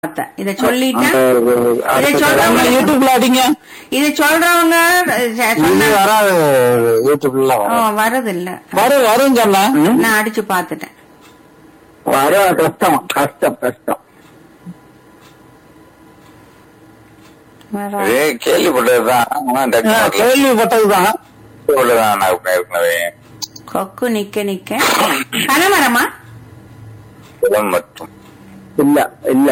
பார்த்தேன் இத சொல்லிட்டேன் அந்த இதை அடுத்த சொல்றவங்க யூடியூப்ல அடிங்க இத சொல்றவங்க அஹ், இது சொன்னா வராது யூடியூப்ல ஓ, வராது வரது இல்ல வரும் வரும் சொன்னா நான் அடிச்சு பாத்துட்டேன் வர கஷ்டம் கஷ்டம் கஷ்டம் வர- இதே கேள்விப்பட்டதுதான் ஆனா டக்குனு வரல. கேள்விப்பட்டதுதான் கேள்விப்பட்டதுதான் நான் ஏற்கனவே கொக்கு நிக்க நிக்க கனமரமா குளம் மற்றும் இல்ல இல்ல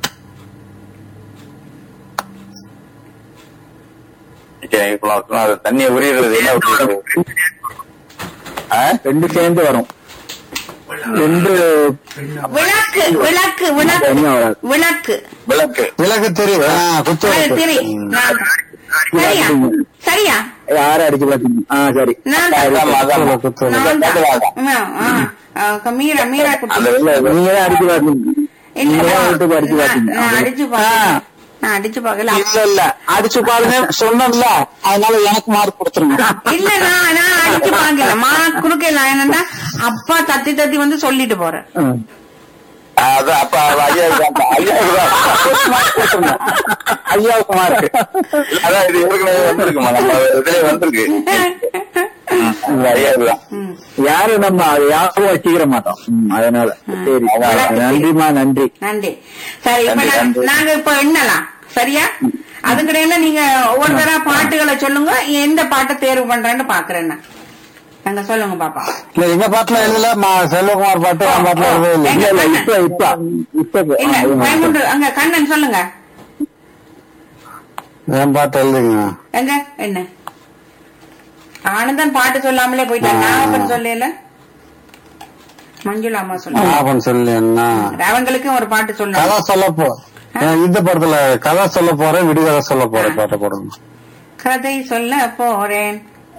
நிக்க- குளம் மற்றும் அது தண்ணியை உரியுறது என்ன உரியுறது? ஆ? ரெண்டு சேர்ந்து வரும் ரெண்டு விளக்கு விளக்கு விளக்கு என்ன வராது விளக்கு விளக்கு விளக்கு தெரியும் ஆ, குத்து அது விளக்கு. திரி நான்- சரியா சரியா யார அடிச்சு பாத்தீங்க ஆ சரி நான் அதான் அதான் குத்து விளக்கு. நான் தான். அதான். ஆ, ஆ, ஆ, மீரா மீரா குட்டி அந்த வெள்ளை நீங்க தான் அடிச்சு பாத்தீங்க இல்ல, நீங்க தான் நான் யூடியூப் அடிச்சு நான் பாத்தீங்க அடிச்சு பாக்கல நான் அடிச்சு பாக்கல இல்ல இல்ல அடிச்சு பாருங்க சொன்னல அதனால எனக்கு மார்க் கொடுத்துருங்க இல்ல நான் நான் அடிச்சு பாக்கல மா குறுக்கல என்னன்னா அப்பா தத்தி தத்தி வந்து சொல்லிட்டு போறேன் ம். அதான் அப்ப ஐயாவுக்கு தான் ஐயாவுக்கு தான் ஐயாவுக்கு மார்க் அதான் இது ஏற்கனவே வந்திருக்குமா நம்ம இதுலயே வந்திருக்கு ம், ஐயாவுக்கு தான் ம். யாரும் நம்ம அதை யாரும் வச்சுக்கிற மாட்டோம் ம், அதனால சரி விளக்கு நன்றிமா நன்றி நன்றி சரி இப்ப நன்றி, நான்- நன்றி. நாங்க இப்ப எண்ணலாம் சரியா அதுக்கிடையில நீங்க ஒவ்வொருத்தரா பாட்டுகளை சொல்லுங்க எந்த பாட்டை தேர்வு பண்றேன்னு பாக்குறேன் நான். நாங்க சொல்லுங்க பாப்பா இல்ல எங்க பாட்டுல எழுதல மா- செல்வகுமார் பாட்டு என் பாட்டுல எழுதவே இல்லை இல்ல இல்ல இப்ப இப்ப இப்ப இல்ல ஆ, இது மட்டும். பயமுண்டு அங்க கண்ணன் சொல்லுங்க என் பாட்டு எழுதுங்க எங்க என்ன ஆனந்தன் பாட்டு சொல்லாமலே போயிட்டாங்க நாகப்பன் சொல்லல மஞ்சுளா அம்மா சொல்லுங்க ஞாபகம் சொல்லு என்ன அவங்களுக்கும் ஒரு பாட்டு கதை சொல்லணும் சொல்ல போ ஏன் இந்த படத்துல கதை சொல்ல போறேன் விடுகதை சொல்ல போறேன் பாட்டை போடுங்க கதை சொல்ல போறேன்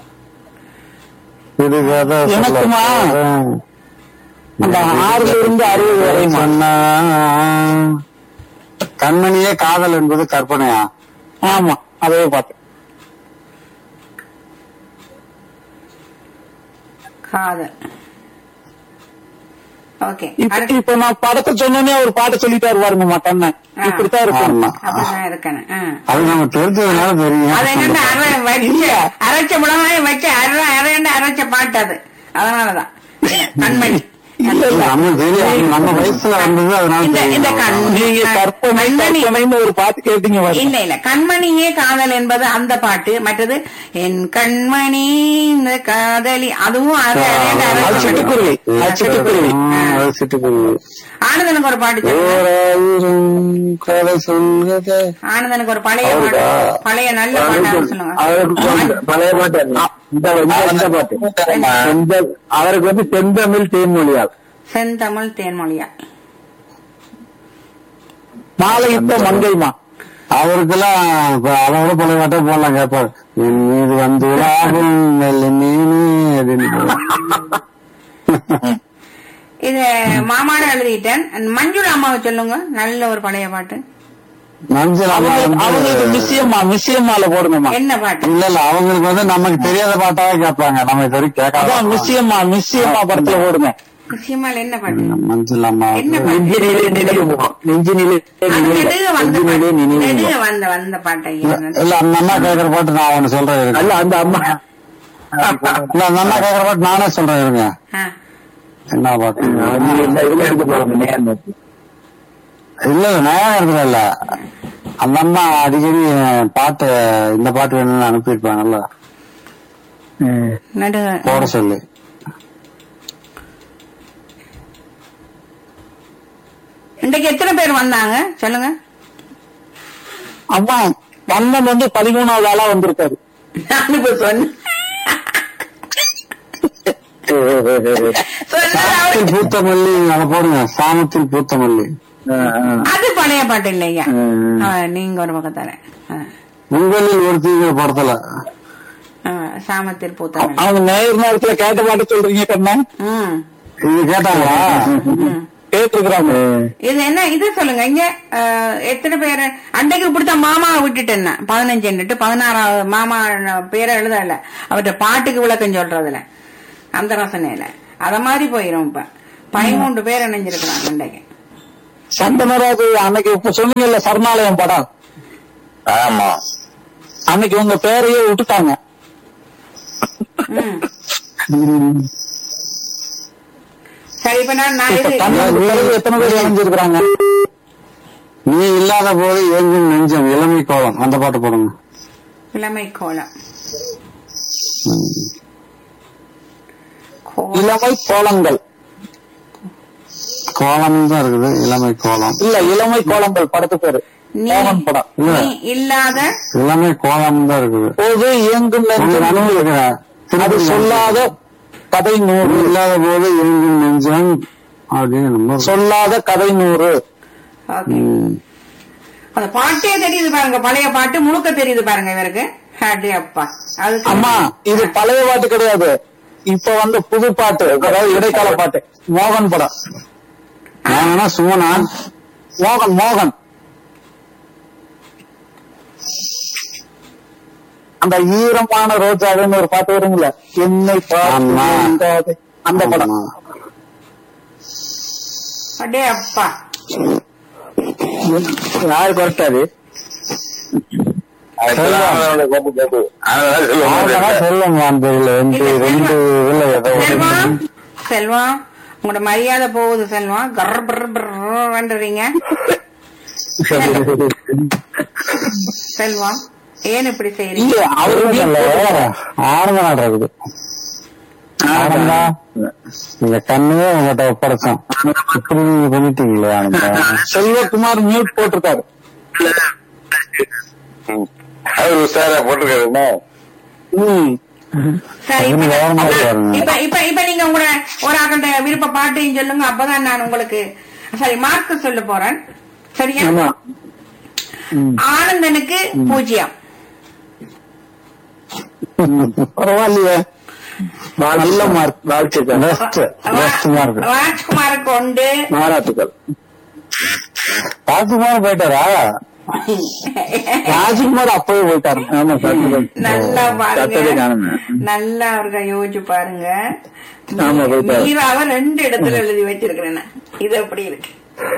விடுகதை சொல்ல எனக்குமா? போறேன். அந்த ஆறுல இருந்து அறுபது வரை சொன்னா கண்மணியே காதல் என்பது கற்பனையா ஆமா அதே பாட்டு காதல் ஓகே இப்ப இப்ப நான் படத்தை சொன்னோன்னே ஒரு பாட்டு சொல்லிட்டாரு பாருங்க கண்ணன் இப்படித்தான் இருக்கும் ஆமா. அப்படிதான் இருக்கணும் ஆ. அது நம்ம தெரிஞ்சதுனால அது தெரியும் என்னன்னா அரை வச்சு அரைச்ச மிளகாய வச்சு அரை அரைண்ட அரைச்ச பாட்டு அது அதனாலதான் கண்மணி நம்ம தெரியும் நம்ம வயசுல வந்தது அதனால இந்த இந்த தெரியும் கண் நீங்க கற்பனை கண்மணி கற்பனைன்னு ஒரு பாட்டு கேட்டீங்க பாருங்க. இல்ல இல்ல கண்மணியே காதல் என்பது அந்த பாட்டு மற்றது என் கண்மணி இந்த காதலி அதுவும் அரை அரைண்ட அது அரைச்ச சிட்டுக்குருவி அது சிட்டுக்குருவி ஆ, அது சிட்டுக்குருவி ஆனந்தனுக்கு ஒரு பாட்டு சொல்லுங்க ஓராயிரம் கதை சொல்லுதே ஆனந்தனுக்கு ஒரு பழைய பாட்டு பழைய நல்ல பாட்டு சொல்லுங்க அவருக்கு வந்து பழைய பாட்டு என்ன? இந்த இந்த இந்த பாட்டு செந்த- அவருக்கு வந்து செந்தமிழ் தேன்மொழியால் செந்தமிழ் தேன்மொழியா மாலையிட்ட மங்கைமா அவருக்கெல்லாம் இப்ப அவரோட பழைய பாட்டே போடலாம் கேட்பாரு என் மீது வந்து உலாவும் நெல்லு மீனு அப்படின்னு போடுவார். இது மாமாட எழுதிட்டேன் மஞ்சுளா அம்மாவை சொல்லுங்க நல்ல ஒரு பழைய பாட்டு மஞ்சள் அம்மா வந்து- அவங்களுக்கு மிஸ்யம்மா மிஸ்யம்மால போடுங்கம்மா என்ன பாட்டு இல்ல இல்ல அவங்களுக்கு வந்து நமக்கு தெரியாத பாட்டாவே கேட்பாங்க நம்ம இது வரைக்கும் அதான் கேட்காத மிஸ்யம்மா மிஸ்யம்மா படத்துல போடுங்க சிமால் என்ன பாட்டு மஞ்சள் அம்மா என்ன வந்து- பாட்டு நெஞ்சினிலே நினைவு நெஞ்சினிலே அது நினைவு நெடுக வந்த நெஞ்சினிலே பாட்டு நினைவு நெடுக வந்த வந்த பாட்டு ஐயா. இல்ல அந்த அண்ணா கேக்குற பாட்டு நான் ஒண்ணு சொல்றேன் இருங்க. அல்ல அந்த அம்மா இல்ல அந்த அண்ணா கேக்குற பாட்டு நானே சொல்றேன் இருங்க ஆ. என்ன பாட்டு நீங்க இந்த இதுல எடுக்க போறோம் நேரம் நோக்கி. இல்ல இல்ல நேரம் இருக்கிற இல்ல அந்த அம்மா அடிக்கடி பாட்டு இந்த பாட்டு வேணும்னு அனுப்பியிருப்பாங்கல்ல ம். நடுக போட சொல்லி இன்றைக்கு எத்தனை பேர் வந்தாங்க சொல்லுங்க அம்மா வண்ணன் வந்து பதிமூணாவது ஆளா வந்திருக்காரு நான் இப்ப சொன்னேன் சொன்னது அவரு- சாமத்தில் பூத்த மல்லி அதை போடுங்க சாமத்தில் பூத்த மல்லி ஆ, ஆ. அது பழைய பாட்டு இல்லையா ம். ஆ, நீங்க ஒரு பக்கம் தானே ஆ. உங்களில் ஒரு தீவிர படத்துல ஆ, சாமத்தில் பூத்தவன் அவங்க நேர் நேரத்துல கேட்ட பாட்டு சொல்றீங்க கண்ணன் ம் இது கேட்டாங்களா ம். கேட்டிருக்கிறாங்க இது என்ன இது சொல்லுங்க இங்க அஹ், எத்தனை பேர் அன்றைக்கு இப்படித்தான் மாமாவை விட்டுட்டேன் நான். பதினஞ்சுன்னுட்டு பதினாறாவது மாமா பேரை எழுதல அவர்கிட்ட பாட்டுக்கு விளக்கம் சொல்றதுல அந்த ரசனையில அத மாதிரி போயிரும் இப்ப பதிமூன்று பேர் இணைஞ்சிருக்கிறாங்க அன்றைக்கு சந்தனராஜ் அன்னைக்கு இப்ப சொன்னீங்கல்ல சரணாலயம் படம் ஆமா அன்னைக்கு உங்க பேரையே விட்டுட்டாங்க ம். சரி இப்ப நான் நான் இப்ப இது தமிழுக்கு பிறகு எத்தனை பேர் இணைஞ்சிருக்கிறாங்க நீ இல்லாத போது எங்கும் நெஞ்சம் இளமை கோலம் அந்த பாட்டு போடுங்க இளமை கோலம் கோலம் இளமை கோலங்கள் கோலம் தான் இருக்குது இளமை கோலம் இல்ல இளமை கோலங்கள் படத்து பேரு நீ மோகன் படம் இல்ல. நீ இல்லாத இளமை கோலம் தான் இருக்குது போது இயங்கும் உங்க நெஞ்சம் நடுவுல இருக்கிற அது திருப்பதி சொல்லாத கதை நீ நூறு இல்லாத போது எங்கும் நெஞ்சம் அப்படின்னு நம்ம சொல்லாத கதை நூறு ஓகே ம். அந்த பாட்டே தெரியுது பாருங்க பழைய பாட்டு முழுக்க தெரியுது பாருங்க இவருக்கு அடே அப்பா அது சரி. அம்மா இது பழைய பாட்டு கிடையாது இப்ப வந்த புது பாட்டு அதாவது இடைக்கால பாட்டு மோகன் படம் நான் வேணா சுமனா மோகன் மோகன் அந்த ஈரமான ரோஜாவுன்னு ஒரு பாட்டு வருங்களா என்னை பார்த்து ஆமா. ஏங்காதே. அந்த படம் ஆமா. அடே அப்பா யாரு கரெக்டாரு அதெல்லாம் சொல்லுங்க அந்த இதுல ரெண்டு இல்ல, ரெண்டு இதுல ஏதோ ஒரு- செல்வம் செல்வம் உங்களோட மரியாதை போகுது செல்வம் கர் பர் பர்ன்றீங்க செல்வம் ஏன் இப்படி செய்யறீங்க இல்ல அவரு இல்ல, ஆனந்த நாடு இருக்குது ஆனந்தா இந்த கண்ணையே உங்ககிட்ட ஒப்படைச்சோம் இப்படி நீங்க பண்ணிட்டீங்களே ஆனந்தா செல்வகுமார் மியூட் போட்டிருக்காரு அவர் உஷாரா போட்டுருக்காருன்னா ம். சரி அது இப்ப- கவனமா பாருங்க. இப்ப இப்ப இப்ப நீங்க உங்களோட ஒரு ஆகண்ட விருப்ப பாட்டையும் சொல்லுங்க அப்பதான் நான் உங்களுக்கு சரி மார்க் சொல்ல போறேன் சரியா ஆமா ஆனந்தனுக்கு பூஜ்ஜியம் பரவாயில்லையே நல்ல மார்க் வாழ்த்துக்கள் பெஸ்ட் பெஸ்ட் மார்க் ராஜ்குமாருக்கு உண்டு பாராட்டுகள் ராஜ்குமார் போயிட்டாரா ராஜ்குமார் அப்பவே போயிட்டாரு ஆமா சத்துகள் நல்லா சத்தத்தை பாருங்க காணுங்க நல்லா அவருக்கு யோசிச்சு பாருங்க ஆமா, போயிட்டாரு. மீராவை ரெண்டு இடத்துல எழுதி வச்சிருக்கிறேன் நான். இது எப்படி இருக்கு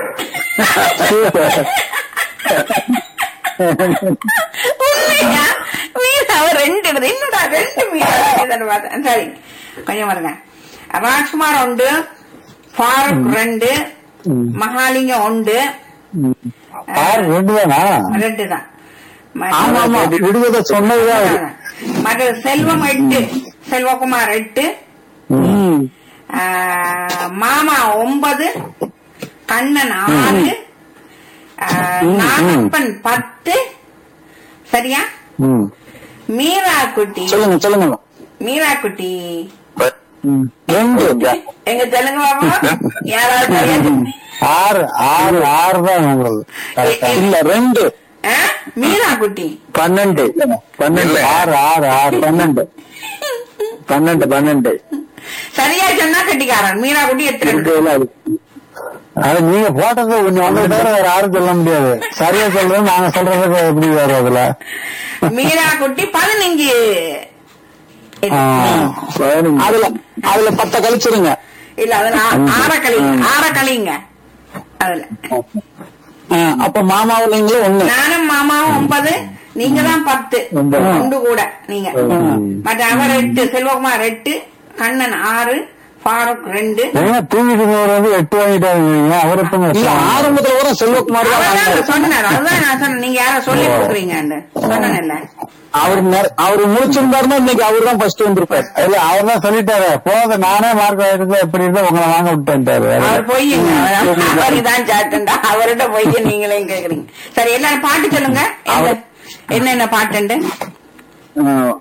உண்மையா? மீராவை ரெண்டு இடத்துல என்னடா ரெண்டு மீரா இருக்குதுன்னு பார்த்தேன். சரி கொஞ்சம் பாருங்க ராஜ்குமார் உண்டு ஃபாரூக் ரெண்டு மகாலிங்கம் உண்டு யார் ரெண்டு தானா ரெண்டு தான் ஆமா ஆமா விடுவதை சொன்னதுதான் அவரு. மற்ற செல்வம் எட்டு செல்வகுமார் எட்டு ம். ஆ, மாமா ஒன்பது கண்ணன் ஆறு ஆ, நாகப்பன் பத்து சரியா ம் மீரா குட்டி சொல்லுங்க சொல்லுங்க மீரா குட்டி ம். ரெண்டு எங்க தெலுங்கு பாப்பா யாராவது சரியா சொல்லுங்க. ஆறு ஆறு ஆறு தான் உங்களுக்கு இல்ல ரெண்டு ஆ? மீரா குட்டி பன்னெண்டு பன்னெண்டு ஆறு ஆறு ஆறு பன்னெண்டு பன்னெண்டு பன்னெண்டு சரியா சொன்னா கட்டிக்காரன் மீரா குட்டி எத்தனை இருக்கவே அது. அது நீங்க போட்டது கொஞ்சம் வந்து தவிர வேற யாரும் சொல்ல முடியாது சரியா சொல்றது நாங்க சொல்றதுக்கு எப்படி வரும் அதுல மீரா குட்டி பதினஞ்சு ஆ. பதினஞ்சு. அதுல அதுல பத்த கழிச்சிருங்க இல்ல அதுல ஆற கழிங்க ஆற கழிங்க அதுல ஆ, அப்ப மாமாவும் நீங்களும் ஒண்ணு நானும் மாமாவும் ஒன்பது நீங்க தான் பத்து ஒன்பது. ஒன்று கூட நீங்க மற்ற அவர் எட்டு செல்வகுமார் எட்டு கண்ணன் ஆறு ஃபாரூக் ரெண்டு ஏங்க தூங்கிட்டு போறது வந்து எட்டு வாங்கிட்டாங்க அவர் எப்ப இல்ல ஆரம்பத்துல கூட செல்வகுமார் தான் அவர்தான் வாங்கினாரு. சொன்னார் அதுதான் நான் சொன்னேன் நீங்க யார சொல்லி கொடுக்குறீங்க சொன்னேன்ல அவர் நெ- அவர் முடிச்சிருந்தாருன்னா இன்னைக்கு அவர் தான் ஃபர்ஸ்ட் வந்திருப்பாரு இல்ல அவர் தான் சொல்லிட்டாரு போத நானே மார்க் வாங்கிட்டு எப்படி இருந்தா உங்களை வாங்க விட்டேன்ட்டாரு அவர் பொய்யுங்க அவர் தான் சாட்டுண்டா அவர்கிட்ட பொய்ய நீங்களே கேக்குறீங்க சரி எல்லாரும் பாட்டு சொல்லுங்க என்ன- என்னென்ன பாட்டுண்டு ஆ.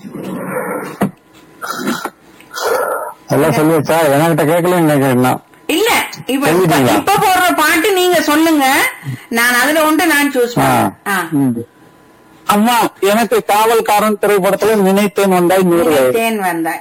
எல்லாம் சொல்லி வச்சா என்கிட்ட கேட்கலன்னு நினைக்கிறேன் இல்ல இப்ப இப்ப- சொல்லிட்டீங்களா? இப்ப போடுற பாட்டு நீங்க சொல்லுங்க நான் அதுல ஒன்று நான் சூஸ் பண்ணேன் ஆ. ம். அம்மா எனக்கு காவல்காரன் திரைப்படத்துல நினைத்தேன் வந்தாய் நூறு வயது. தேன் வந்தாய்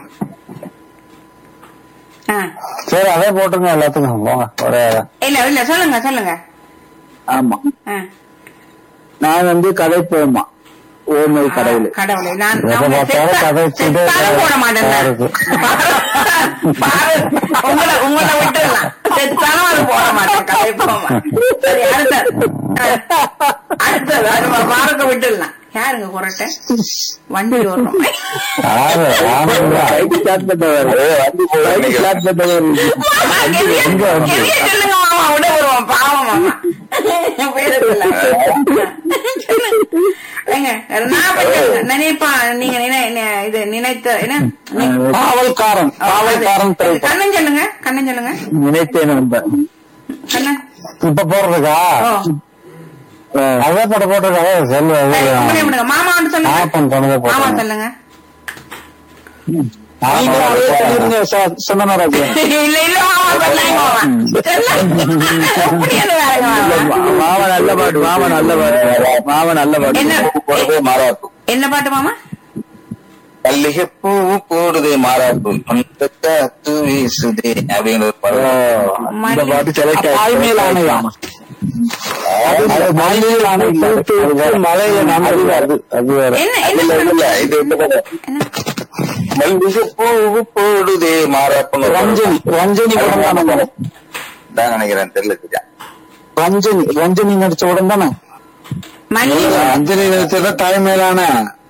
ஆ. சரி அதே போட்டுங்க எல்லாத்துக்கும் போங்க ஒரே இல்ல இல்ல சொல்லுங்க சொல்லுங்க ஆமா ஆ. நான் வந்து கதை போமா ஓமை கடவுளே கடவுளே நான் எப்ப நான் பார்த்தாலும் செத்தா- கதை வச்சுட்டே செத்தாலும் போட மாட்டேன் நான். இருக்கு. பாரு, உங்களை உங்களை விட்டுடலாம் செத்தாலும் அது போட மாட்டேன் கதை போமா சரி அடுத்தது அடுத்தது அது பாரத விட்டுடலாம் யாருங்க குரட்டை வண்டி ஓடுறோம் ஆறு, ஆறுங்களா? ரைட் ஸ்டார்ட் பண்ணவர் வண்டி போகுது ரைட் நினைக்கிறேன். ஸ்டார்ட் பண்ணவர் மாமா, கெவிய- எங்க வந்து? கெவிய சொல்லுங்க மாமா விட வருவோம் பாவம் மாமா பேரு சொல்லுங்க. ஏங்க, நான் பண்றேன். நினைப்பா நீங்க நினை நி- இது நினைத்த என்ன நீ- காவல்காரன் காவல்காரன் அது திரைப்படம் கண்ணன் சொல்லுங்க கண்ணன் சொல்லுங்க நினைத்தேன் நம்ப கண்ணன் இப்ப போடுறதுக்கா ஓ அதே படம் போட்டிருக்காங்க சொல்லு அது. சரி, இப்படியே விடுங்க. மாமா வந்து சொல்லுங்க ஆப்பன் பண்ணதை மாமா போடுறேன் சொல்லுங்க நீங்க அதே சொல்லிருங்க ச- சந்தனராஜ் இல்ல இல்ல மாமா சொல்லாங்க மாமா சொல்லுங்க. அப்படியே வேறங்க மாமா மாம நல்ல பாட்டு மாம நல்ல பாட்டு மாம நல்ல பாட்டு என்ன போடுறதே மாறாப்பு என்ன பாட்டு மாமா மல்லிகை பூ போடுதே மாறாப்பு அந்த காத்து வீசுதே அப்படிங்கிற ஒரு படம் இந்த பாட்டு செலக்ட் தாய்மேல் ஆணையா அது மலையில் ஆணை பூத்து விட்டு மலையில நம்பி அது அது வேற என்ன இல்ல என்ன இல்ல இது இந்த படம் என்ன மல்லிகை பூ போடுதே மாறாப்புன்னு ஒரு படம். ரஞ்சனி ரஞ்சனி படம் தானே படம். தான் நினைக்கிறேன் தெரியல சரியா. ரஞ்சனி ரஞ்சனி நடிச்ச உடன் தானே மல்லிகை ரஞ்சனி நடிச்சத தாய்மேலான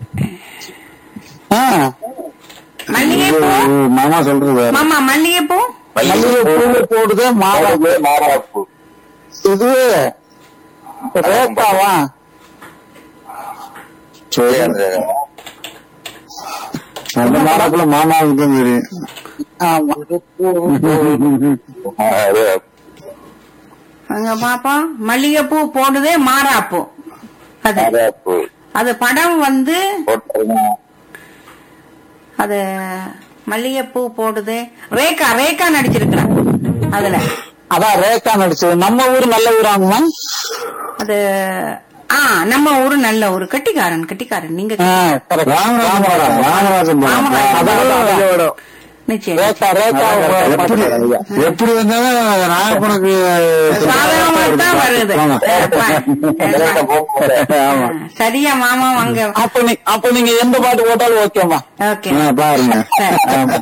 ஆ. மல்லிகை பூ இது மாமா சொல்றது வேற. மாமா மல்லிகை பூ மல்லிகை மல்லிகை பூ போடுதே மாற போடுதே மாறாப்பு இது ரேட்டாவா சரி அந்த அந்த மாறாப்புல மாமாவுக்கு தான் தெரியும் ஆமா ஆ, அது அங்க பாப்பா மல்லிகை பூ போடுதே மாறாப்பூ அது மாறாப்பு அது படம் வந்து போட்டாருங்க. அது மல்லிகை பூ போடுது ரேகா ரேகா நடிச்சிருக்கிறான் அதுல அதான் ரேகா நடிச்சது நம்ம ஊர் நல்ல ஊராகுமா அது ஆ நம்ம ஊரு நல்ல ஊரு கட்டிக்காரன் கட்டிக்காரன் நீங்க ஆ, correct. ராமராஜன் ராமராஜன் படம். ராமராஜன். அதான் அதான். நிச்சயம் ரேகா ரேகா எப்படி எப்படி வந்தாலும் நாகப்பனுக்கு சாதகமா தான் வருது ஆமா. இதெல்லாம் போட்டு ஆமா. சரியா மாமா வாங்க அப்ப நீ அப்ப நீங்க எந்த பாட்டு போட்டாலும் ஓகேமா ஓகே பாருங்க சரி. ஆமா.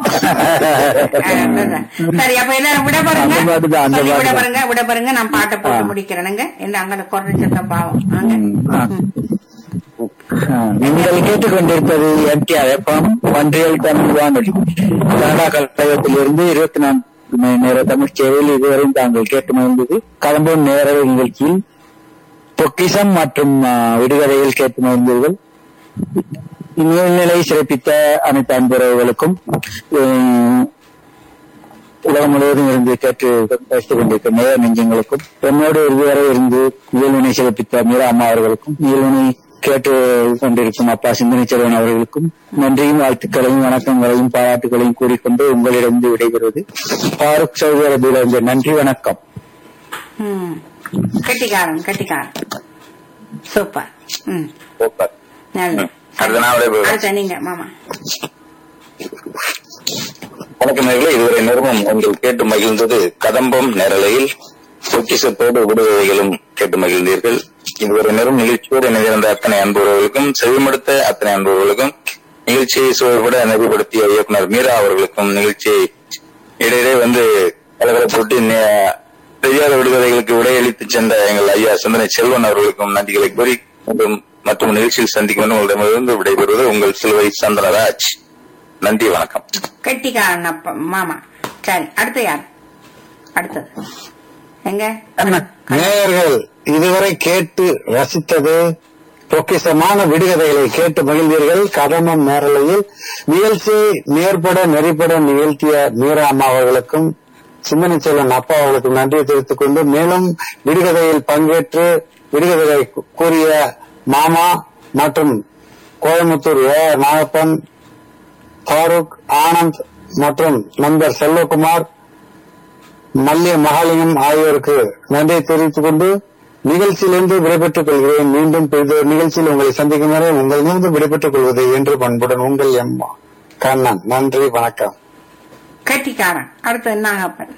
சரி அப்ப எல்லாரும் விட பாருங்க அந்த பாட்டு தான், அந்த சொல்லி விட பாட்டு தான். பாருங்க விட பாருங்க நான் பாட்டை போட்டு முடிக்கிறேனுங்க என்ன அங்க குறைஞ்சத பாவம் அங்க ம். நீங்கள் கேட்டுக்கொண்டிருப்பது எம்டிஆர் எஃப்எம் ஒன்றியல் தமிழ் வானொலி கனடா கழகத்திலிருந்து இருபத்தி நான்கு மணி நேர தமிழ் சேவையில் இதுவரை தாங்கள் கேட்டு மகிழ்ந்தது கலம்பூர் நேரடி நிகழ்ச்சியில் பொக்கிசம் மற்றும் ஆ, விடுகதையில் கேட்டு மகிழ்ந்தீர்கள் நிலை சிறப்பித்த அனைத்து அன்புறவுகளுக்கும் உம், உலகம் முழுவதும் இருந்து கேட்டு பேசிக் கொண்டிருக்கும் நேர நெஞ்சங்களுக்கும் என்னோடு இதுவரை இருந்து இயல்வினை சிறப்பித்த மீரா அம்மா அவர்களுக்கும் இயல்வினை கேட்டு கொண்டிருக்கும் அப்பா சிந்தனை செல்வன் அவர்களுக்கும் நன்றியும் வாழ்த்துக்களையும் வணக்கங்களையும் பாராட்டுகளையும் கூறிக்கொண்டு உங்களிடம் விடைபெறுவது பாருக் சௌகர நன்றி வணக்கம் ம். கெட்டிக்காரன் கெட்டிக்காரன் சூப்பர் ம் சூப்பர் நல்லது ம். அடுத்த நான் விடைபெறுகிறேன். அடுத்த நீங்க மாமா வணக்கம் நேர்களே இதுவரை நேரமும் உங்கள் கேட்டு மகிழ்ந்தது கதம்பம் நேரலையில் பொக்கிசத்தோடு விடுதலைகளும் கேட்டு மகிழ்ந்தீர்கள் இதுவரை நேரம் நிகழ்ச்சியோடு இணைந்திருந்த அத்தனை அன்புறவர்களுக்கும் செவிமடுத்த அத்தனை அன்புறவர்களுக்கும் நிகழ்ச்சியை சுவைபட நெறிப்படுத்திய இயக்குனர் மீரா அவர்களுக்கும் நிகழ்ச்சியை இடையிடையே வந்து கலகலப்போட்டு நே- தெரியாத விடுதலைகளுக்கு விடையளித்து சென்ற எங்கள் ஐயா சிந்தனை செல்வன் அவர்களுக்கும் நன்றிகளை கூறி மீண்டும் மற்றும் நிகழ்ச்சியில் சந்திக்கும் வரை உங்களிடமிருந்து விடைபெறுவது உங்கள் சிலுவை சந்தனராஜ் நன்றி வணக்கம் கெட்டிக்காரன் அப்ப மாமா சரி அடுத்து யார் அடுத்தது எங்க நேயர்கள் இதுவரை கேட்டு ரசித்தது பொக்கிசமான விடுகதைகளை கேட்டு மகிழ்ந்தீர்கள் கதமம் நேரலையில் நிகழ்ச்சியை நேர்பட நெறிப்பட நிகழ்த்திய மீரா அம்மா அவர்களுக்கும் சிந்தனை செல்வன் அப்பா அவர்களுக்கும் நன்றியை தெரிவித்துக் கொண்டு மேலும் விடுகதையில் பங்கேற்று விடுகதைகளை கூ- கூறிய மாமா மற்றும் கோயம்புத்தூர் ஏ ஆர் நாகப்பன் ஃபாரூக் ஆனந்த் மற்றும் நண்பர் செல்வகுமார் மல்லிய மகாலிங்கம் ஆகியோருக்கு நன்றியை தெரிவித்துக் கொண்டு நிகழ்ச்சியிலிருந்து விடைபெற்றுக் கொள்கிறேன் மீண்டும் இது நிகழ்ச்சியில் உங்களை சந்திக்கும் வரை உங்களிடமிருந்து விடைபெற்றுக் கொள்வது என்று பண்புடன் உங்கள் எம் கண்ணன் நன்றி வணக்கம் கெட்டிக்காரன் அடுத்தது நாகப்பன்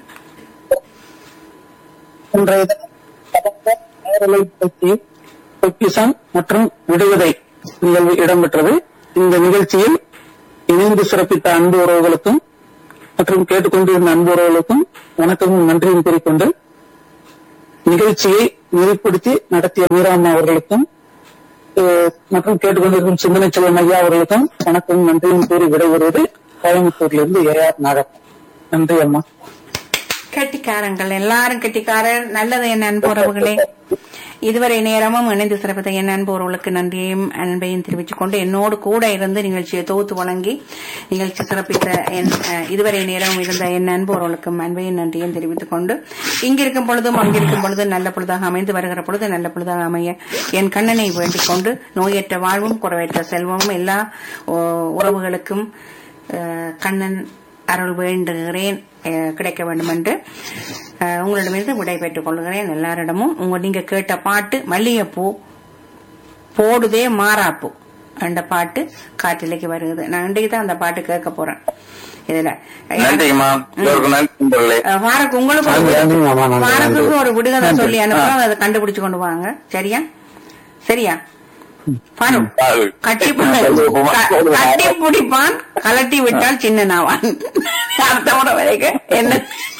இன்றைய நேரலை பற்றி பொக்கிசம் மற்றும் விடுவதை நிகழ்வு இடம்பெற்றது இந்த நிகழ்ச்சியில் இணைந்து சிறப்பித்த அன்பு உறவுகளுக்கும் மற்றும் கேட்டுக்கொண்டிருந்த அன்புறவர்களுக்கும் வணக்கமும் நன்றியும் கூறிக்கொண்டு நிகழ்ச்சியை நெறிப்படுத்தி நடத்திய மீராம்மா அவர்களுக்கும் அஹ், மற்றும் கேட்டுக்கொண்டிருக்கும் சிந்தனை செல்வம் ஐயா அவர்களுக்கும் வணக்கமும் நன்றியும் கூறி விடைபெறுவது கோயம்புத்தூரிலிருந்து ஏ ஆர் நாகப்பன் நன்றி அம்மா கெட்டிக்காரங்கள் எல்லாரும் கெட்டிக்காரர் நல்லது என் அன்புறவுகளே இதுவரை நேரமும் இணைந்து சிறப்பித்த என் அன்புறவுகளுக்கு நன்றியையும் அன்பையும் தெரிவித்துக் கொண்டு என்னோடு கூட இருந்து நிகழ்ச்சியை தொகுத்து வழங்கி நிகழ்ச்சி சிறப்பித்த என் அஹ், இதுவரை நேரமும் இருந்த என் அன்புறவுகளுக்கும் அன்பையும் நன்றியும் தெரிவித்துக் கொண்டு இங்கிருக்கும் பொழுதும் அங்கிருக்கும் பொழுது நல்ல பொழுதாக அமைந்து வருகிற பொழுது நல்ல பொழுதாக அமைய என் கண்ணனை வேண்டிக் கொண்டு நோயற்ற வாழ்வும் குறைவற்ற செல்வமும் எல்லா ஓ, உறவுகளுக்கும் அஹ், கண்ணன் அருள் வேண்டுகிறேன் அஹ், கிடைக்க வேண்டும் என்று அஹ், உங்களிடமிருந்து விடை பெற்றுக் கொள்கிறேன் எல்லாரிடமும் உங்க நீங்க கேட்ட பாட்டு மல்லிகைப்பூ போடுதே மாறாப்பூ அந்த பாட்டு காற்றிலைக்கு வருகிறது நான் இன்றைக்கு தான் அந்த பாட்டு கேட்க போறேன் இதுல நன்றிங்கம்மா எல்லோருக்கும் நன்றி நண்பர்களே அஹ், வாரக்கு உங்களுக்கு ஒரு நன்றி, நன்றி, மாமா, நன்றி, வாரத்துக்கு நன்றி. ஒரு விடுகதை நன்றி. சொல்லி அனுப்புறோம் அதை கண்டுபிடிச்சு கொண்டு வாங்க சரியா சரியா பாருங்க பாரு. கட்டி கட்டி பிடிப்பான் கலட்டி விட்டால் சின்ன நாவான் அர்த்தம் வரைக்கும் என்ன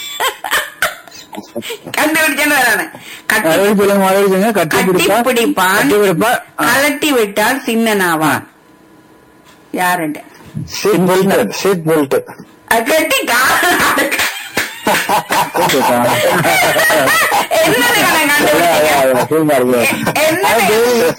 கண்டுபிடிச்சேன்னு வரானே கட்டி அழகு சொல்லுங்க அழகு சொல்லுங்க கட்டி கட்டி பிடிப்பா பிடிப்பான் கட்டி பிடிப்பா ஆ. கலட்டி விட்டால் சின்ன நாவான் யாருண்டு சீட் பெல்ட் சீட் பெல்ட் அது கட்டி கால என்னது கணக்கு கண்டுபிடிச்சீங்க? சூப்பர் என்னது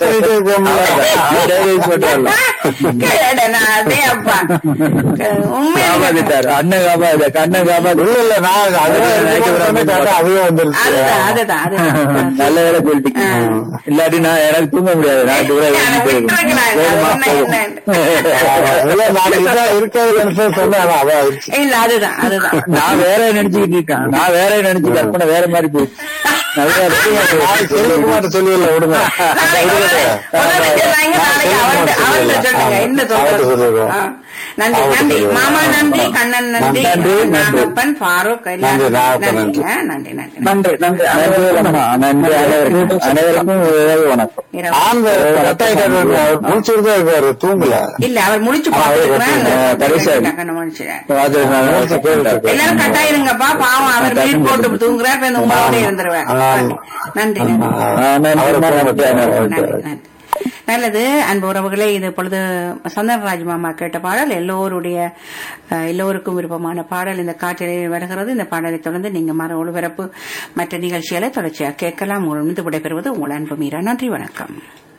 கேடா, நான் அதே அப்பா உண்மையிலே காப்பாத்திட்டாரு அண்ணன் காப்பாது கண்ணன் காப்பாத்து இல்ல இல்ல நான் அதுவே அதுவே வந்துருச்சு அதுதான் அதுதான் அதுதான் நல்ல வேலை சொல்லிட்டீங்க ஆ. இல்லாட்டி நான் எனக்கு தூங்க முடியாது நான் தூர நான் விட்டுருக்கிறேன். அது ஒண்ணு என்ன? இல்ல நான் இதான் இருக்கிறது சொன்னேன் ஆனா அதான் ஆயிடுச்சு இல்ல அதுதான் அதுதான் நான் வேற நினைச்சுக்கிட்டு இருக்கேன் நான் வேற நினைச்சு கற்பனை வேற மாதிரி போயிடுச்சு நல்லா நாளைக்கு செல்வகுமார் சொல்லுவல விடுங்க நாளைக்கு முதல்ல சொன்னாங்க, நாளைக்கு அவர்ட்ட- அவர்ட்ட சொல்லுங்க. என்ன அவர்ட்ட சொல்றது? சொல்லுங்க. ஆ. நன்றி நன்றி மாமா நன்றி கண்ணன் நன்றி நன்றி, நன்றி. நாகப்பன் ஃபாரூக் எல்லாரும் நன்றி, நாகப்பன், நன்றி நன்றி. ஆ, நன்றி நன்றி நன்றி நன்றி அனைவருக்கும் நன்றி அனைவருக்கும் அனைவருக்கும் இரவு வணக்கம் இரவு. ஆந்த கட்டாயிட்டாரு முடிச்சுட்டு இருக்காரு தூங்கல இல்ல அவர் முடிச்சு ஆ, அவர் பார்த்துருக்கிறேன் கடைசியா. டக்குன்னு முடிச்சிடுறேன். அது நான் மூச்சு கேட்டு எல்லாரும் கட்டாயிருங்கப்பா பாவம் அவர் மீட் போட்டு தூங்குறார் இப்ப இந்த உங்களோட இருந்துருவேன் ஆ. நன்றி நன்றி ஆ, நன்றி, நன்றி, நன்றி. நன்றி, நன்றி. நல்லது அன்பு உறவுகளே இது பொழுது சந்தனராஜ் மாமா கேட்ட பாடல் எல்லோருடைய அஹ், எல்லோருக்கும் விருப்பமான பாடல் இந்த காற்றில் வருகிறது இந்த பாடலை தொடர்ந்து நீங்க மர ஒளிபரப்பு மற்ற நிகழ்ச்சிகளை தொடர்ச்சியாக கேட்கலாம் உங்கள் விடைபெறுவது உங்கள் அன்பு மீரா நன்றி வணக்கம்